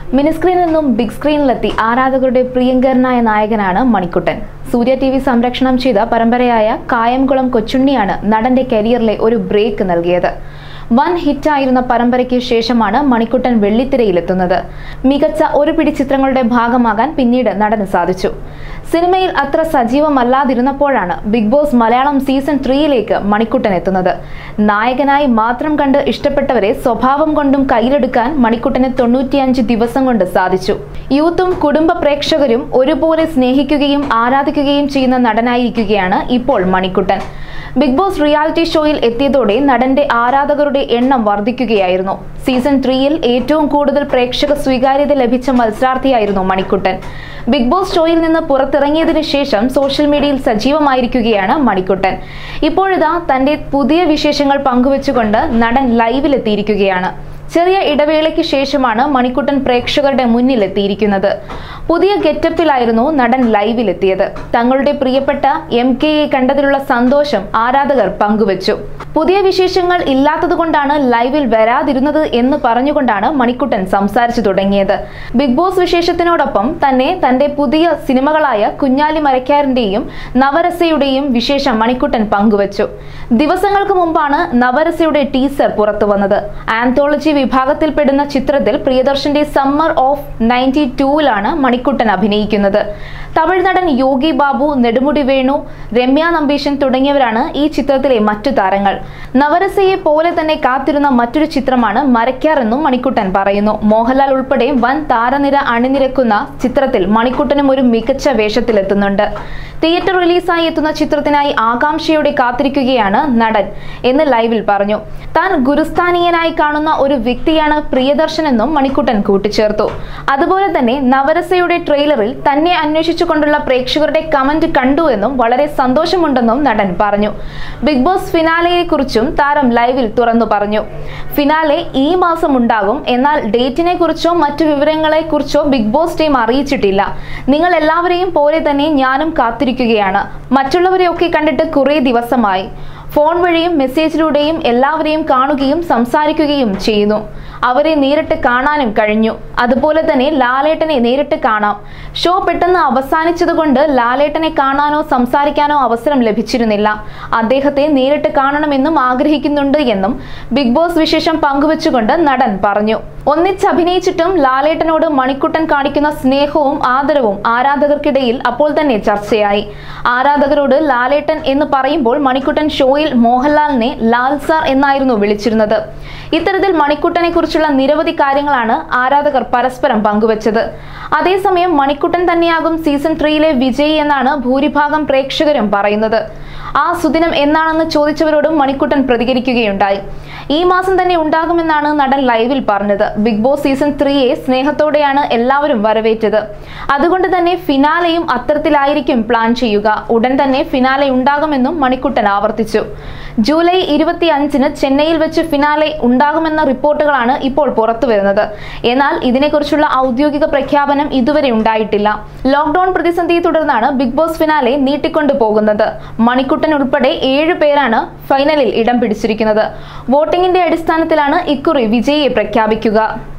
മിനിസ്ക്രീനിൽ നിന്നും ബിഗ് സ്ക്രീനിലെത്തി ആരാധകരുടെ പ്രിയങ്കരനായ നായകനാണ് മണിക്കുട്ടൻ സൂര്യ ടി വി സംരക്ഷണം ചെയ്ത പരമ്പരയായ കായംകുളം കൊച്ചുണ്ണിയാണ് നടന്റെ കരിയറിലെ ഒരു ബ്രേക്ക് നൽകിയത് വൻ ഹിറ്റായിരുന്ന പരമ്പരയ്ക്ക് ശേഷമാണ് മണിക്കുട്ടൻ വെള്ളിത്തിരയിലെത്തുന്നത് മികച്ച ഒരു പിടി ചിത്രങ്ങളുടെ ഭാഗമാകാൻ പിന്നീട് നടന് സാധിച്ചു സിനിമയിൽ അത്ര സജീവമല്ലാതിരുന്നപ്പോഴാണ് ബിഗ് ബോസ് മലയാളം സീസൺ ത്രീയിലേക്ക് മണിക്കുട്ടൻ എത്തുന്നത് നായകനായി മാത്രം കണ്ട് ഇഷ്ടപ്പെട്ടവരെ സ്വഭാവം കൊണ്ടും കയ്യിലെടുക്കാൻ മണിക്കുട്ടന് തൊണ്ണൂറ്റിയഞ്ച് ദിവസം കൊണ്ട് സാധിച്ചു യൂത്തും കുടുംബ പ്രേക്ഷകരും ഒരുപോലെ സ്നേഹിക്കുകയും ആരാധിക്കുകയും ചെയ്യുന്ന നടനായിരിക്കുകയാണ് ഇപ്പോൾ മണിക്കുട്ടൻ ബിഗ് ബോസ് റിയാലിറ്റി ഷോയിൽ എത്തിയതോടെ നടന്റെ ആരാധകരുടെ എണ്ണം വർദ്ധിക്കുകയായിരുന്നു സീസൺ ത്രീയിൽ ഏറ്റവും കൂടുതൽ പ്രേക്ഷക സ്വീകാര്യത ലഭിച്ച മത്സരാർത്ഥിയായിരുന്നു മണിക്കുട്ടൻ ബിഗ് ബോസ് ഷോയിൽ നിന്ന് പുറത്തിറങ്ങിയതിനു ശേഷം സോഷ്യൽ മീഡിയയിൽ സജീവമായിരിക്കുകയാണ് മണിക്കുട്ടൻ ഇപ്പോഴിതാ തന്റെ പുതിയ വിശേഷങ്ങൾ പങ്കുവെച്ചുകൊണ്ട് നടൻ ലൈവിലെത്തിയിരിക്കുകയാണ് ചെറിയ ഇടവേളയ്ക്ക് ശേഷമാണ് മണിക്കുട്ടൻ പ്രേക്ഷകരുടെ മുന്നിലെത്തിയിരിക്കുന്നത് പുതിയ ഗെറ്റപ്പിലായിരുന്നു നടൻ ലൈവിലെത്തിയത് തങ്ങളുടെ പ്രിയപ്പെട്ട എം കെയെ കണ്ടതിലുള്ള സന്തോഷം ആരാധകർ പങ്കുവച്ചു പുതിയ വിശേഷങ്ങൾ ഇല്ലാത്തതുകൊണ്ടാണ് ലൈവിൽ വരാതിരുന്നത് എന്ന് പറഞ്ഞുകൊണ്ടാണ് മണിക്കുട്ടൻ സംസാരിച്ചു തുടങ്ങിയത് ബിഗ് ബോസ് വിശേഷത്തിനോടൊപ്പം തന്നെ തന്റെ പുതിയ സിനിമകളായ കുഞ്ഞാലി മരക്കാരന്റെയും നവരസയുടെയും വിശേഷം മണിക്കുട്ടൻ പങ്കുവച്ചു ദിവസങ്ങൾക്ക് മുമ്പാണ് നവരസയുടെ ടീസർ പുറത്തു വന്നത് ആന്തോളജി വിഭാഗത്തിൽപ്പെടുന്ന ചിത്രത്തിൽ പ്രിയദർശന്റെ സമ്മർ ഓഫ് നയൻറ്റി ടൂവിലാണ് മണിക്കുട്ടൻ അഭിനയിക്കുന്നത് തമിഴ് നടൻ യോഗി ബാബു നെടുമുടി വേണു രമ്യ നമ്പീശൻ തുടങ്ങിയവരാണ് ഈ ചിത്രത്തിലെ മറ്റു താരങ്ങൾ നവരസയെ പോലെ തന്നെ കാത്തിരുന്ന മറ്റൊരു ചിത്രമാണ് മരക്കാർ എന്നും മണിക്കുട്ടൻ പറയുന്നു മോഹൻലാൽ ഉൾപ്പെടെ വൻ താരനിര അണിനിരക്കുന്ന ചിത്രത്തിൽ മണിക്കുട്ടനും ഒരു മികച്ച വേഷത്തിലെത്തുന്നുണ്ട് തിയേറ്റർ റിലീസായി എത്തുന്ന ചിത്രത്തിനായി ആകാംക്ഷയോടെ കാത്തിരിക്കുകയാണ് നടൻ എന്ന് ലൈവിൽ പറഞ്ഞു താൻ ഗുരുസ്ഥാനീയനായി കാണുന്ന ഒരു വ്യക്തിയാണ് പ്രിയദർശൻ എന്നും മണിക്കുട്ടൻ കൂട്ടിച്ചേർത്തു അതുപോലെ തന്നെ നവരസയുടെ ട്രെയിലറിൽ തന്നെ അന്വേഷിച്ചുകൊണ്ടുള്ള പ്രേക്ഷകരുടെ കമന്റ് കണ്ടു എന്നും വളരെ സന്തോഷമുണ്ടെന്നും നടൻ പറഞ്ഞു ബിഗ് ബോസ് ഫിനാലയെ കുറിച്ചും താരം ലൈവിൽ തുറന്നു പറഞ്ഞു ഫിനാലെ ഈ മാസം ഉണ്ടാകും എന്നാൽ ഡേറ്റിനെ കുറിച്ചോ മറ്റു വിവരങ്ങളെ കുറിച്ചോ ബിഗ് ബോസ് ടീം അറിയിച്ചിട്ടില്ല നിങ്ങൾ എല്ലാവരെയും പോലെ തന്നെ ഞാനും കാത്തിരിക്കുകയാണ് മറ്റുള്ളവരെയൊക്കെ കണ്ടിട്ട് കുറേ ദിവസമായി ഫോൺ വഴിയും മെസ്സേജിലൂടെയും എല്ലാവരെയും കാണുകയും സംസാരിക്കുകയും ചെയ്യുന്നു അവരെ നേരിട്ട് കാണാനും കഴിഞ്ഞു അതുപോലെ തന്നെ ലാലേട്ടനെ നേരിട്ട് കാണാം ഷോ പെട്ടെന്ന് അവസാനിച്ചതുകൊണ്ട് ലാലേട്ടനെ കാണാനോ സംസാരിക്കാനോ അവസരം ലഭിച്ചിരുന്നില്ല അദ്ദേഹത്തെ നേരിട്ട് കാണണമെന്നും ആഗ്രഹിക്കുന്നുണ്ട് എന്നും ബിഗ് ബോസ് വിശേഷം പങ്കുവച്ചുകൊണ്ട് നടൻ പറഞ്ഞു ഒന്നിച്ചഭിനയിച്ചിട്ടും ലാലേട്ടനോട് മണിക്കുട്ടൻ കാണിക്കുന്ന സ്നേഹവും ആദരവും ആരാധകർക്കിടയിൽ അപ്പോൾ തന്നെ ചർച്ചയായി ആരാധകരോട് ലാലേട്ടൻ എന്ന് പറയുമ്പോൾ മണിക്കുട്ടൻ ഷോയിൽ മോഹൻലാലിനെ ലാൽ സാർ എന്നായിരുന്നു വിളിച്ചിരുന്നത് ഇത്തരത്തിൽ മണിക്കുട്ടനെ കുറിച്ചുള്ള നിരവധി കാര്യങ്ങളാണ് ആരാധകർ പരസ്പരം പങ്കുവച്ചത് അതേസമയം മണിക്കുട്ടൻ തന്നെയാകും സീസൺ ത്രീയിലെ വിജയി എന്നാണ് ഭൂരിഭാഗം പ്രേക്ഷകരും പറയുന്നത് ആ സുദിനം എന്നാണെന്ന് ചോദിച്ചവരോടും മണിക്കുട്ടൻ പ്രതികരിക്കുകയുണ്ടായി ഈ മാസം തന്നെ ഉണ്ടാകുമെന്നാണ് നടൻ ലൈവിൽ പറഞ്ഞത് ബിഗ് ബോസ് സീസൺ ത്രീയെ സ്നേഹത്തോടെയാണ് എല്ലാവരും വരവേറ്റത് അതുകൊണ്ട് തന്നെ ഫിനാലെയും അത്തരത്തിലായിരിക്കും പ്ലാൻ ചെയ്യുക ഉടൻ തന്നെ ഫിനാലെ ഉണ്ടാകുമെന്നും മണിക്കുട്ടൻ ആവർത്തിച്ചു ജൂലൈ ഇരുപത്തി അഞ്ചിന് ചെന്നൈയിൽ വെച്ച് ഫിനാലെ ഉണ്ടാകുമെന്ന റിപ്പോർട്ടുകളാണ് ഇപ്പോൾ പുറത്തു വരുന്നത് എന്നാൽ ഇതിനെക്കുറിച്ചുള്ള ഔദ്യോഗിക പ്രഖ്യാപനം ഇതുവരെ ഉണ്ടായിട്ടില്ല ലോക്ഡൌൺ പ്രതിസന്ധിയെ തുടർന്നാണ് ബിഗ് ബോസ് ഫിനാലെ നീട്ടിക്കൊണ്ടു പോകുന്നത് മണിക്കുട്ടൻ ഉൾപ്പെടെ ഏഴ് പേരാണ് ഫൈനലിൽ ഇടം പിടിച്ചിരിക്കുന്നത് വോട്ടിംഗിന്റെ അടിസ്ഥാനത്തിലാണ് ഇക്കുറി വിജയിയെ പ്രഖ്യാപിക്കുക